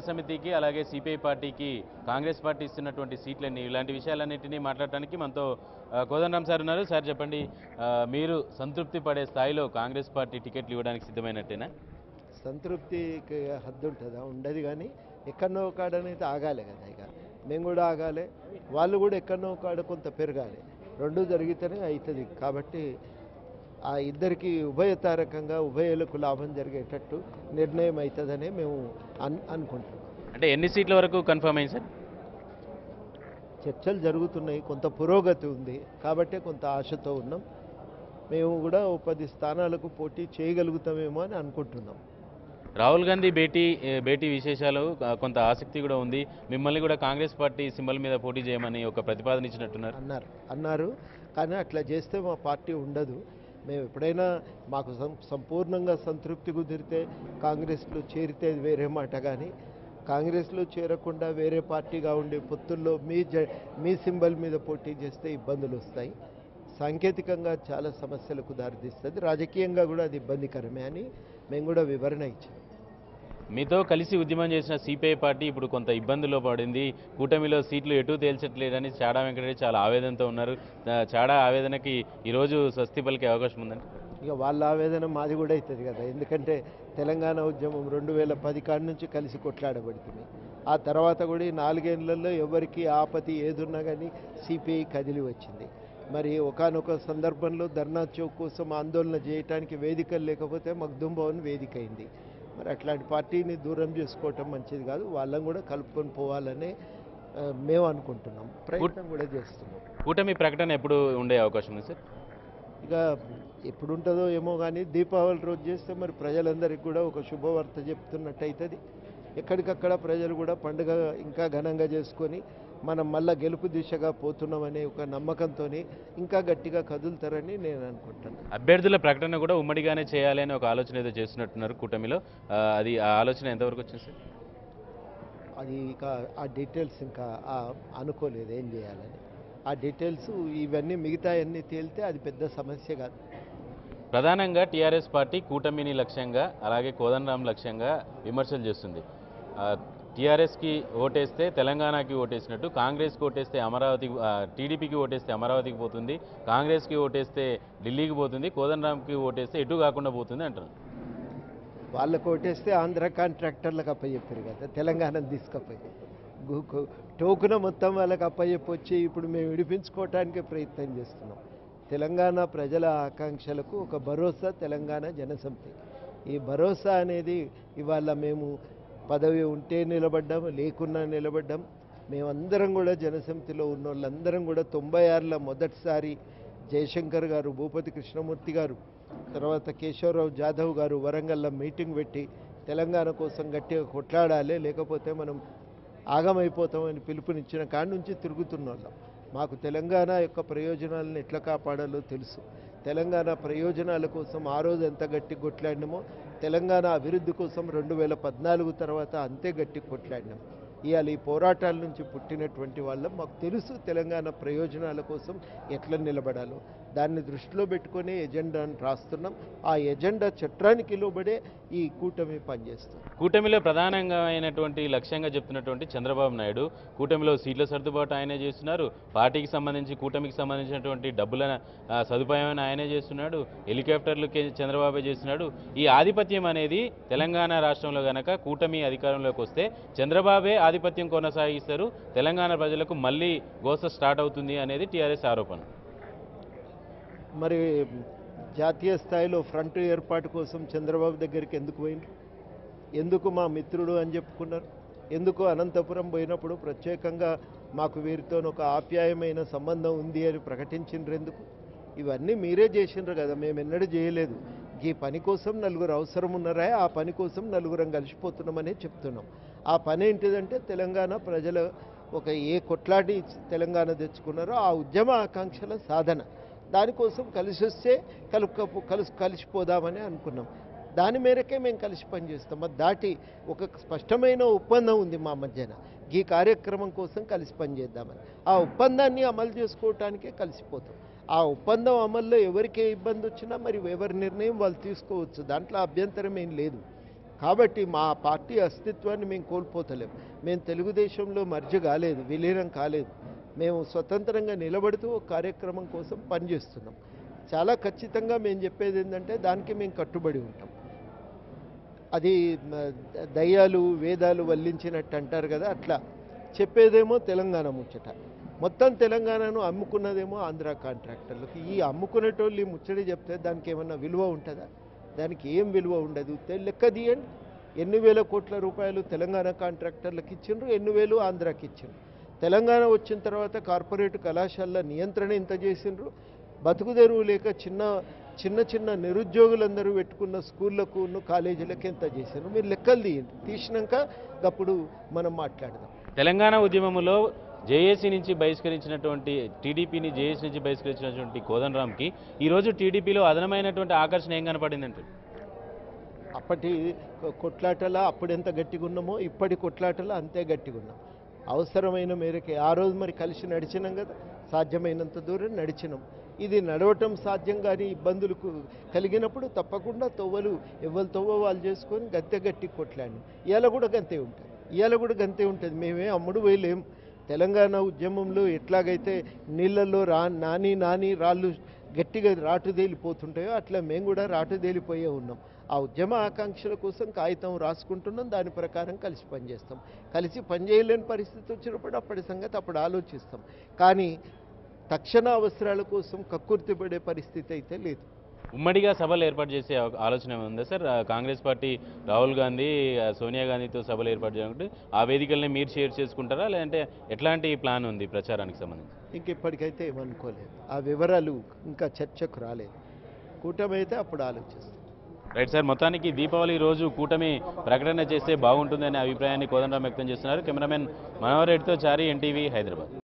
సమితికి అలాగే సిపిఐ పార్టీకి కాంగ్రెస్ పార్టీ ఇస్తున్నటువంటి సీట్లన్నీ ఇలాంటి విషయాలన్నింటినీ మాట్లాడటానికి మనతో ఆ, కోదండరామ్ సార్ ఉన్నారు సార్ చెప్పండి ఆ, మీరు సంతృప్తి పడే స్థాయిలో కాంగ్రెస్ పార్టీ టికెట్లు ఇవ్వడానికి సిద్ధమైనట్టేనా సంతృప్తికి హద్దు ఉంటుందా ఉండదు కానీ ఎక్కడనో కాడనైతే ఆగాలి కదా ఇక మేము కూడా ఆగాలి వాళ్ళు కూడా ఎక్కడనో కాడ కొంత పెరగాలి రెండు జరిగితేనే అవుతుంది కాబట్టి ఆ ఇద్దరికి ఉభయతారకంగా ఉభయలకు లాభం జరిగేటట్టు నిర్ణయం అవుతుందనే మేము అన్ అనుకుంటున్నాం అంటే ఎన్ని సీట్ల వరకు కన్ఫర్మ్ అయింది సార్ చర్చలు జరుగుతున్నాయి కొంత పురోగతి ఉంది కాబట్టే కొంత ఆశతో ఉన్నాం మేము కూడా ఓ పది స్థానాలకు పోటీ చేయగలుగుతామేమో అని అనుకుంటున్నాం రాహుల్ గాంధీ భేటీ ఏ, భేటీ విశేషాలు ఆ, కొంత ఆసక్తి కూడా ఉంది మిమ్మల్ని కూడా కాంగ్రెస్ పార్టీ సింబల్ మీద పోటీ చేయమని ఒక ప్రతిపాదన ఇచ్చినట్టున్నారు అన్నారు అన్నారు కానీ అట్లా చేస్తే మా పార్టీ ఉండదు మేము ఎప్పుడైనా మాకు సం- సంపూర్ణంగా సంతృప్తి కుదిరితే కాంగ్రెస్లో చేరితే అది వేరే మాట కానీ కాంగ్రెస్లో చేరకుండా వేరే పార్టీగా ఉండే పొత్తుల్లో మీ జ మీ సింబల్ మీద పోటీ చేస్తే ఇబ్బందులు వస్తాయి సాంకేతికంగా చాలా సమస్యలకు దారితీస్తుంది రాజకీయంగా కూడా అది ఇబ్బందికరమే అని మేము కూడా వివరణ ఇచ్చాం మీతో కలిసి ఉద్యమం చేసిన సిపిఐ పార్టీ ఇప్పుడు కొంత ఇబ్బందుల్లో పడింది కూటమిలో సీట్లు ఎటు తేల్చట్లేదని చాడా వెంకటరెడ్డి చాలా ఆవేదనతో ఉన్నారు ఆ, చాడా ఆవేదనకి ఈరోజు స్వస్తి పలికే అవకాశం ఉందండి ఇక వాళ్ళ ఆవేదన మాది కూడా అవుతుంది కదా ఎందుకంటే తెలంగాణ ఉద్యమం రెండు వేల పది కాడి నుంచి కలిసి కొట్లాడబడుతుంది ఆ తర్వాత కూడా ఈ నాలుగేళ్లలో ఎవరికి ఆపతి ఏదున్నా కానీ సిపిఐ కదిలి వచ్చింది మరి ఒకానొక సందర్భంలో ధర్నా చౌక్ కోసం ఆందోళన చేయటానికి వేదికలు లేకపోతే మగ్దుం భవన్ వేదిక అయింది మరి అట్లాంటి పార్టీని దూరం చేసుకోవటం మంచిది కాదు వాళ్ళని కూడా కలుపుకొని పోవాలనే ఆ, మేము అనుకుంటున్నాం ప్రయత్నం కూడా చేస్తున్నాం కూటమి ప్రకటన ఎప్పుడు ఉండే అవకాశం ఉంది సార్ ఇక ఎప్పుడు ఉంటుందో ఏమో కానీ దీపావళి రోజు చేస్తే మరి ప్రజలందరికీ కూడా ఒక శుభవార్త చెప్తున్నట్టు అవుతుంది ఎక్కడికక్కడ ప్రజలు కూడా పండుగ ఇంకా ఘనంగా చేసుకొని మనం మళ్ళా గెలుపు దిశగా పోతున్నామనే ఒక నమ్మకంతో ఇంకా గట్టిగా కదులుతారని నేను అనుకుంటున్నాను అభ్యర్థుల ప్రకటన కూడా ఉమ్మడిగానే చేయాలి అని ఒక ఆలోచన ఏదో చేస్తున్నట్టున్నారు కూటమిలో ఆ, అది ఆ ఆలోచన ఎంతవరకు వచ్చింది సార్ అది ఇక ఆ డీటెయిల్స్ ఇంకా ఆ అనుకోలేదు ఏం చేయాలని ఆ డీటెయిల్స్ ఇవన్నీ మిగతా అన్నీ తేలితే అది పెద్ద సమస్య కాదు ప్రధానంగా టీఆర్ఎస్ పార్టీ కూటమిని లక్ష్యంగా అలాగే కోదండరాం లక్ష్యంగా విమర్శలు చేస్తుంది ఆ, టీఆర్ఎస్కి ఓటేస్తే తెలంగాణకి ఓటేసినట్టు కాంగ్రెస్కి ఓటేస్తే అమరావతి టీడీపీకి ఓటేస్తే అమరావతికి పోతుంది కాంగ్రెస్కి ఓటేస్తే ఢిల్లీకి పోతుంది కోదండరాంకి ఓటేస్తే ఎటు కాకుండా పోతుంది అంటారు వాళ్ళకు ఓటేస్తే ఆంధ్ర కాంట్రాక్టర్లకు అప్పచెప్పారు కదా తెలంగాణను తీసుకపోయి గు- గు- టోకున మొత్తం వాళ్ళకి అప్పచెప్పి వచ్చి ఇప్పుడు మేము విడిపించుకోవటానికి ప్రయత్నం చేస్తున్నాం తెలంగాణ ప్రజల ఆకాంక్షలకు ఒక భరోసా తెలంగాణ జనసమితి ఈ భరోసా అనేది ఇవాళ మేము పదవి ఉంటే నిలబడ్డాం లేకున్నా నిలబడ్డాం మేమందరం కూడా జనసమితిలో ఉన్న వాళ్ళందరం కూడా తొంభై ఆరులో మొదటిసారి జయశంకర్ గారు భూపతి కృష్ణమూర్తి గారు తర్వాత కేశవరావు జాదవ్ గారు వరంగల్లో మీటింగ్ పెట్టి తెలంగాణ కోసం గట్టిగా కొట్లాడాలి లేకపోతే మనం ఆగమైపోతామని పిలుపునిచ్చిన కాడి నుంచి తిరుగుతున్న వాళ్ళం మాకు తెలంగాణ యొక్క ప్రయోజనాలను ఎట్లా కాపాడాలో తెలుసు తెలంగాణ ప్రయోజనాల కోసం ఆ రోజు ఎంత గట్టి కొట్లాడినామో తెలంగాణ అభివృద్ధి కోసం రెండు వేల పద్నాలుగు తర్వాత అంతే గట్టి కొట్లాడినాం ఇవాళ ఈ పోరాటాల నుంచి పుట్టినటువంటి వాళ్ళం మాకు తెలుసు తెలంగాణ ప్రయోజనాల కోసం ఎట్లా నిలబడాలో దాన్ని దృష్టిలో పెట్టుకొని ఎజెండాను రాస్తున్నాం ఆ ఎజెండా చట్టానికి లోబడే ఈ కూటమి పనిచేస్తుంది కూటమిలో ప్రధానంగా అయినటువంటి లక్ష్యంగా చెప్తున్నటువంటి చంద్రబాబు నాయుడు కూటమిలో సీట్ల సర్దుబాటు ఆయనే చేస్తున్నారు పార్టీకి సంబంధించి కూటమికి సంబంధించినటువంటి డబ్బుల ఆ, సదుపాయం ఆయనే చేస్తున్నాడు హెలికాప్టర్లు కే- చంద్రబాబే చేస్తున్నాడు ఈ ఆధిపత్యం అనేది తెలంగాణ రాష్ట్రంలో గనక కూటమి అధికారంలోకి వస్తే చంద్రబాబే ఆధిపత్యం కొనసాగిస్తారు తెలంగాణ ప్రజలకు మళ్ళీ గోస స్టార్ట్ అవుతుంది అనేది టీఆర్ఎస్ ఆరోపణ మరి జాతీయ స్థాయిలో ఫ్రంట్ ఏర్పాటు కోసం చంద్రబాబు దగ్గరికి ఎందుకు పోయిండ్రు ఎందుకు మా మిత్రుడు అని చెప్పుకున్నారు ఎందుకు అనంతపురం పోయినప్పుడు ప్రత్యేకంగా మాకు వీరితో ఒక ఆప్యాయమైన సంబంధం ఉంది అని ప్రకటించిండ్రు ఎందుకు ఇవన్నీ మీరే చేసిండ్రు కదా మేము ఎన్నడూ చేయలేదు ఈ పని కోసం నలుగురు అవసరం ఉన్నారా ఆ పని కోసం నలుగురం కలిసిపోతున్నామనే చెప్తున్నాం ఆ పని ఏంటిదంటే తెలంగాణ ప్రజల ఒక ఏ కొట్లాడి తెలంగాణ తెచ్చుకున్నారో ఆ ఉద్యమ ఆకాంక్షల సాధన దానికోసం కలిసి వస్తే కలుపు కలిసి కలిసిపోదామని అనుకున్నాం దాని మేరకే మేము కలిసి పనిచేస్తాం అది దాటి ఒక స్పష్టమైన ఒప్పందం ఉంది మా మధ్యన ఈ కార్యక్రమం కోసం కలిసి పనిచేద్దామని ఆ ఒప్పందాన్ని అమలు చేసుకోవటానికే కలిసిపోతాం ఆ ఒప్పందం అమల్లో ఎవరికి ఏ ఇబ్బంది వచ్చినా మరి ఎవరి నిర్ణయం వాళ్ళు తీసుకోవచ్చు దాంట్లో అభ్యంతరం ఏం లేదు కాబట్టి మా పార్టీ అస్తిత్వాన్ని మేము కోల్పోతలేం మేము తెలుగుదేశంలో మర్జి కాలేదు విలీనం కాలేదు మేము స్వతంత్రంగా నిలబడుతూ ఒక కార్యక్రమం కోసం పనిచేస్తున్నాం చాలా ఖచ్చితంగా మేము చెప్పేది ఏంటంటే దానికి మేము కట్టుబడి ఉంటాం అది మ, దయ్యాలు వేదాలు వల్లించినట్టు అంటారు కదా అట్లా చెప్పేదేమో తెలంగాణ ముచ్చట మొత్తం తెలంగాణను అమ్ముకున్నదేమో ఆంధ్ర కాంట్రాక్టర్లకు ఈ అమ్ముకునేటోళ్ళు ఈ ముచ్చట చెప్తే దానికి ఏమన్నా విలువ ఉంటుందా దానికి ఏం విలువ ఉండదు తె- లెక్క తీయండి ఎన్ని వేల కోట్ల రూపాయలు తెలంగాణ కాంట్రాక్టర్లకు ఇచ్చిండ్రు ఎన్ని వేలు ఆంధ్రాకి ఇచ్చిండ్రు తెలంగాణ వచ్చిన తర్వాత కార్పొరేట్ కళాశాలల నియంత్రణ ఇంత చేసిండ్రు బతుకుదెరువు లేక చిన్న చిన్న చిన్న నిరుద్యోగులందరూ పెట్టుకున్న స్కూళ్ళకు కాలేజీలకు ఎంత చేశారు మీరు లెక్కలు తీయండి తీసినాక అప్పుడు మనం మాట్లాడదాం తెలంగాణ ఉద్యమంలో జేఏసీ నుంచి బహిష్కరించినటువంటి టీడీపీని జేఏసీ నుంచి బహిష్కరించినటువంటి కోదండరామ్కి ఈరోజు టీడీపీలో అదనమైనటువంటి ఆకర్షణ ఏం కనపడిందంటే అప్పటి కొ- కొట్లాటల అప్పుడెంత గట్టిగా ఉన్నామో ఇప్పటి కొట్లాటల అంతే గట్టిగా ఉన్నాం అవసరమైన మేరకి ఆ రోజు మరి కలిసి నడిచినాం కదా సాధ్యమైనంత దూరం నడిచినాం ఇది నడవటం సాధ్యం కానీ ఇబ్బందులు కు- కలిగినప్పుడు తప్పకుండా తొవ్వలు ఎవరు తొవ్వ వాళ్ళు చేసుకొని గద్దె గట్టి కొట్లాడి ఇవాళ కూడా గంతే ఉంటుంది ఇవాళ కూడా గంతే ఉంటుంది మేమే అమ్ముడు వేయలేం తెలంగాణ ఉద్యమంలో ఎట్లాగైతే నీళ్ళల్లో రా నాని నాని రాళ్ళు గట్టిగా రాటుదేలిపోతుంటాయో అట్లా మేము కూడా రాటుదేలిపోయే ఉన్నాం ఆ ఉద్యమ ఆకాంక్షల కోసం కాగితం రాసుకుంటున్నాం దాని ప్రకారం కలిసి పనిచేస్తాం కలిసి పనిచేయలేని పరిస్థితి వచ్చినప్పుడు అప్పటి సంగతి అప్పుడు ఆలోచిస్తాం కానీ తక్షణ అవసరాల కోసం కక్కుర్తిపడే పరిస్థితి అయితే లేదు ఉమ్మడిగా సభలు ఏర్పాటు చేసే ఆలో- ఆలోచన ఏమైనా ఉందా సార్ ఆ, కాంగ్రెస్ పార్టీ రాహుల్ గాంధీ ఆ, సోనియా గాంధీతో సభలు ఏర్పాటు చేయాలంటే ఆ వేదికల్ని మీరు షేర్ చేసుకుంటారా లేదంటే ఎట్లాంటి ప్లాన్ ఉంది ప్రచారానికి సంబంధించి ఇంక ఇప్పటికైతే ఏమనుకోలేదు ఆ వివరాలు ఇంకా చర్చకు రాలేదు కూటమి అయితే అప్పుడు ఆలోచిస్తాం రైట్ సార్ మొత్తానికి దీపావళి రోజు కూటమి ప్రకటన చేస్తే బాగుంటుందనే అభిప్రాయాన్ని కోదండరాం వ్యక్తం చేస్తున్నారు కెమెరామెన్ మనోహర్ రెడ్డితో చారి ఎన్టీవీ హైదరాబాద్